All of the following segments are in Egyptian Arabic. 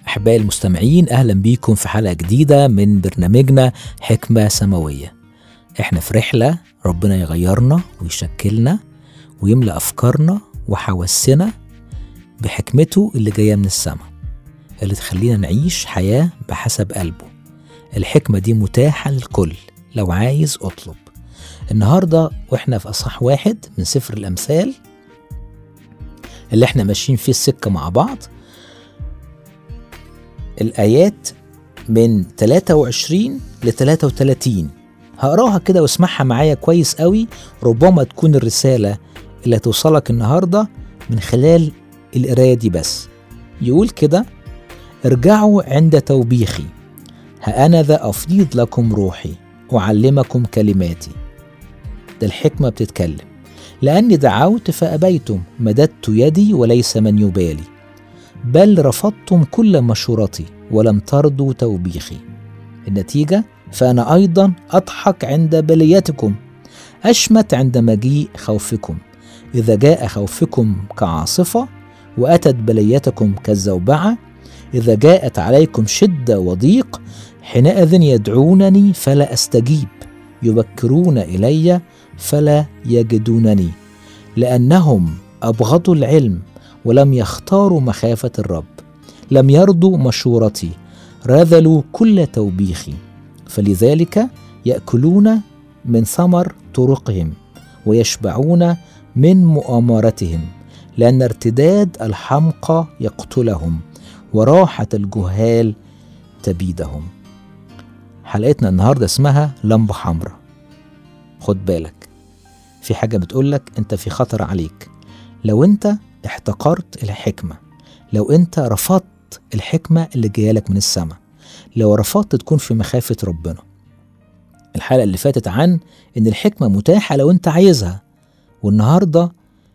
أحبائي المستمعين أهلا بيكم في حلقة جديدة من برنامجنا حكمة سماوية إحنا في رحلة ربنا يغيرنا ويشكلنا ويملأ أفكارنا وحواسنا بحكمته اللي جاية من السماء اللي تخلينا نعيش حياة بحسب قلبه الحكمة دي متاحة للكل لو عايز اطلب النهاردة واحنا في أصح واحد من سفر الأمثال اللي احنا ماشيين فيه السكة مع بعض الآيات من 23 ل 33 هقراها كده واسمعها معايا كويس قوي ربما تكون الرسالة اللي هتوصلك النهاردة من خلال القراية دي بس يقول كده ارجعوا عند توبيخي ها أنا ذا أفيض لكم روحي أعلمكم كلماتي ده الحكمة بتتكلم لأني دعوت فأبيتم مددت يدي وليس من يبالي بل رفضتم كل مشورتي ولم ترضوا توبيخي النتيجة فأنا أيضا أضحك عند بليتكم أشمت عند مجيء خوفكم إذا جاء خوفكم كعاصفة وأتت بليتكم كالزوبعة إذا جاءت عليكم شدة وضيق حينئذ يدعونني فلا أستجيب يبكرون إلي فلا يجدونني لأنهم أبغضوا العلم ولم يختاروا مخافة الرب لم يرضوا مشورتي رذلوا كل توبيخي فلذلك يأكلون من ثمر طرقهم ويشبعون من مؤامرتهم لأن ارتداد الحمقى يقتلهم وراحة الجهال تبيدهم حلقتنا النهاردة اسمها لمبة حمراء خد بالك في حاجة بتقولك انت في خطر عليك لو انت احتقرت الحكمة لو انت رفضت الحكمة اللي جايلك من السماء لو رفضت تكون في مخافة ربنا الحلقة اللي فاتت عن ان الحكمة متاحة لو انت عايزها والنهاردة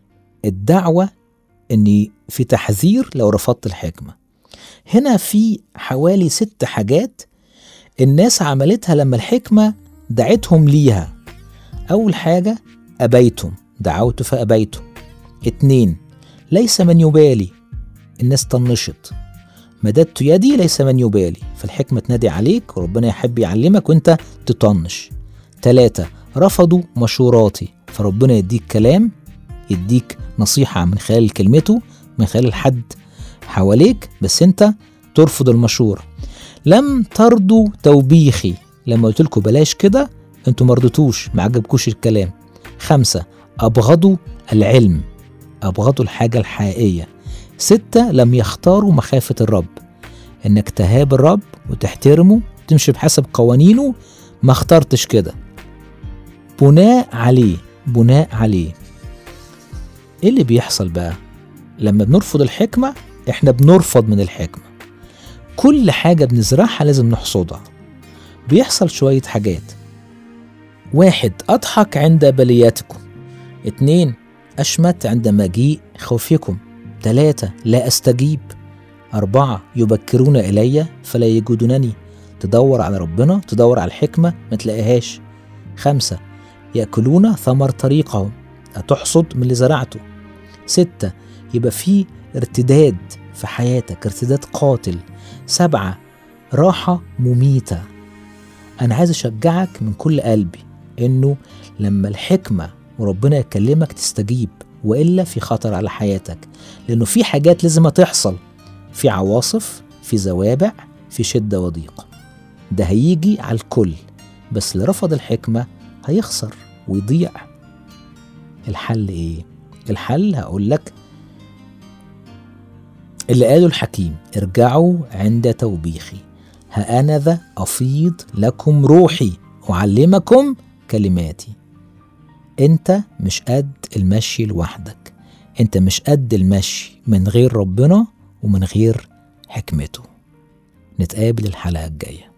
الدعوة ان في تحذير لو رفضت الحكمة هنا في حوالي ست حاجات الناس عملتها لما الحكمة دعتهم ليها أول حاجة أبيتم دعوت فأبيتم اتنين ليس من يبالي الناس طنشت مددت يدي ليس من يبالي فالحكمة تنادي عليك وربنا يحب يعلمك وانت تطنش تلاتة رفضوا مشوراتي فربنا يديك كلام يديك نصيحة من خلال كلمته من خلال حد حواليك بس انت ترفض المشورة لم ترضوا توبيخي لما قلت لكم بلاش كده انتوا مرضتوش ما عجبكوش الكلام خمسة أبغضوا العلم أبغضوا الحاجة الحقيقية ستة لم يختاروا مخافة الرب إنك تهاب الرب وتحترمه تمشي بحسب قوانينه ما اخترتش كده بناء عليه بناء عليه ايه اللي بيحصل بقى لما بنرفض الحكمة احنا بنرفض من الحكمة كل حاجة بنزرعها لازم نحصدها بيحصل شوية حاجات واحد أضحك عند بلياتكم اتنين أشمت عند مجيء خوفكم تلاتة لا أستجيب أربعة يبكرون إلي فلا يجدونني تدور على ربنا تدور على الحكمة ما تلاقيهاش خمسة يأكلون ثمر طريقهم هتحصد من اللي زرعته ستة يبقى في ارتداد في حياتك ارتداد قاتل سبعة راحة مميتة أنا عايز أشجعك من كل قلبي إنه لما الحكمة وربنا يكلمك تستجيب وإلا في خطر على حياتك لأنه في حاجات لازم تحصل في عواصف في زوابع في شدة وضيق ده هيجي على الكل بس اللي رفض الحكمة هيخسر ويضيع الحل إيه؟ الحل هقول لك اللي قاله الحكيم ارجعوا عند توبيخي ها أنا ذا أفيض لكم روحي أعلمكم كلماتي أنت مش قد المشي لوحدك أنت مش قد المشي من غير ربنا ومن غير حكمته نتقابل الحلقة الجايه